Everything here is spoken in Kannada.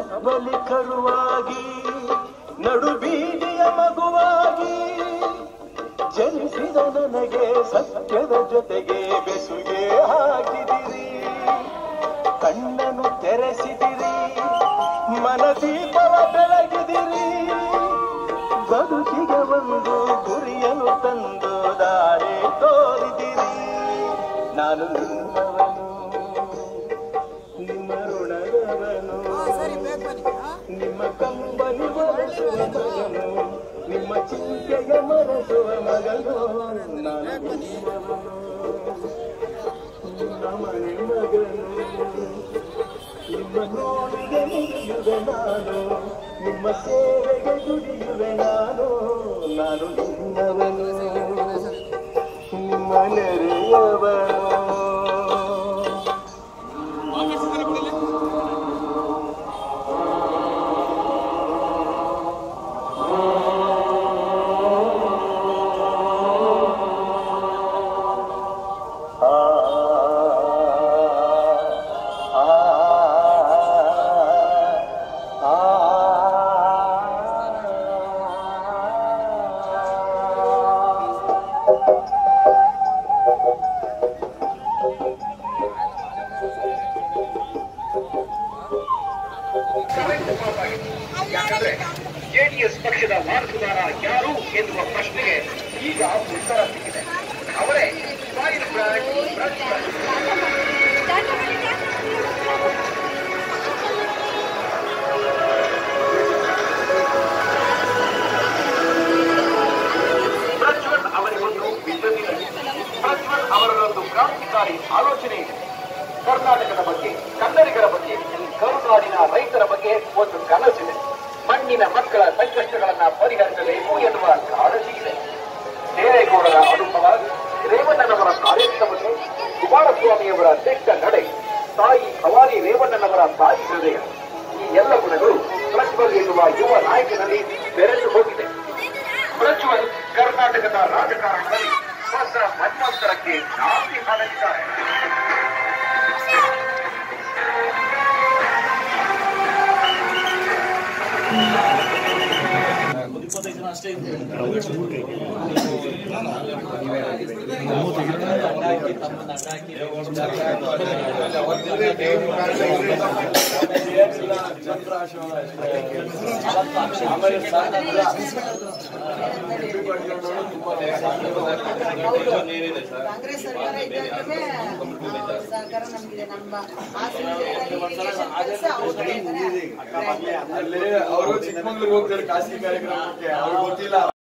ಬಲಿ ಕರುವಾಗಿ ನಡು ಬೀದಿಯ ಮಗುವಾಗಿ ಜನಿಸಿದ ನನಗೆ ಸತ್ಯದ ಜೊತೆಗೆ ಬೆಸುಗೆ ಹಾಕಿದಿರಿ ಕಣ್ಣನ್ನು ತೆರೆಸಿದಿರಿ ಮನದೀಪವ ಬೆಳಗಿದಿರಿ ಬದುಕಿಗೆ ಒಂದು ಗುರಿಯನ್ನು ತಂದು ದಾರಿ ತೋರಿದಿರಿ ನಾನು ನಿಮ್ಮವನು ನಿಮ್ಮ ಋಣದವನು ನಿಮ್ಮ ಕಂಬನಿ ಮರೆಸುವ ಮಗನು ನಿಮ್ಮ ಚಿಂತೆಗೆ ಮರೆಸುವ ಮಗನು ನಾನು ನಿಮ್ಮವನು ನಿಮ್ಮ ಮನೆ ಮಗನು ನಿಮ್ಮ ನೋಡಿಗೆ ನುಡಿಯುವೆ ನಾನು ನಿಮ್ಮ ಸೇವೆಗೆ ದುಡಿಯುವೆ ನಾನು ನಾನು ನಿಮ್ಮವನು ನಿಮ್ಮ ನೆರೆಯವನು ಆ ಆ ಯಾಕಂದ್ರೆ ಜೆಡಿಎಸ್ ಪಕ್ಷದ ವಾರಸುದಾರ ಯಾರು ಎನ್ನುವ ಪ್ರಶ್ನೆಗೆ ಈಗ ಉತ್ತರ ಸಿಕ್ಕಿದೆ ಅವರೇ ಫೈರ್ ಬ್ರ್ಯಾಂಡ್ ಪ್ರಜ್ವಲ್. ಪ್ರಜ್ವಲ್ ಅವರಿಗೊಂದು ವಿಷನ್ ಇದೆ ಪ್ರಜ್ವಲ್ ಅವರಲ್ಲೊಂದು ಕ್ರಾಂತಿಕಾರಿ ಆಲೋಚನೆ ಇದೆ ಕರ್ನಾಟಕದ ಬಗ್ಗೆ ಕನ್ನಡಿಗರ ಬಗ್ಗೆ ಈ ಕರುನಾಡಿನ ರೈತರ ಬಗ್ಗೆ ಒಂದು ಕನಸಿದೆ ಮಣ್ಣಿನ ಮಕ್ಕಳ ಸಂಕಷ್ಟಗಳನ್ನ ಪರಿಹರಿಸಬೇಕು ಎನ್ನುವ ಕಾಳಜಿ ಇದೆ ದೇವೇಗೌಡರ ಅನುಭವ ರೇವಣ್ಣನವರ ಕಾರ್ಯಕ್ರಮಕ್ಕೆ ಕುಮಾರಸ್ವಾಮಿಯವರ ದಿಟ್ಟ ನಡೆ ತಾಯಿ ಭವಾನಿ ರೇವಣ್ಣನವರ ತಾಯಿ ಹೃದಯ ಈ ಎಲ್ಲ ಗುಣಗಳು ಪ್ರಜ್ವಲ್ ಎನ್ನುವ ಯುವ ನಾಯಕನಲ್ಲಿ ಬೆರೆತು ಹೋಗಿದೆ ಪ್ರಜ್ವಲ್ ಕರ್ನಾಟಕದ ರಾಜಕಾರಣದಲ್ಲಿ ಹೊಸ ಮನ್ವಂತರಕ್ಕೆ ನಾಂದಿ ಹಾಡಲಿದ್ದಾರೆ ಕಾಂಗ್ರೆಸ್ ಸರ್ಕಾರ ಇದ್ದಾಗಲೇ ಸಹಕಾರ ನಮಗಿದೆ ನಮ್ಮ ಕೆಲಸ ಅವ್ರ ಕಡೆ ಇದ್ದಾರೆ. ಅವರು ಚಿಕ್ಕಮಂಗ್ಳೂರಿಗೆ ಹೋಗ್ತಾರೆ ಖಾಸಗಿ ಕಾರ್ಯಕ್ರಮಕ್ಕೆ ಅವ್ರಿಗೆ ಗೊತ್ತಿಲ್ಲ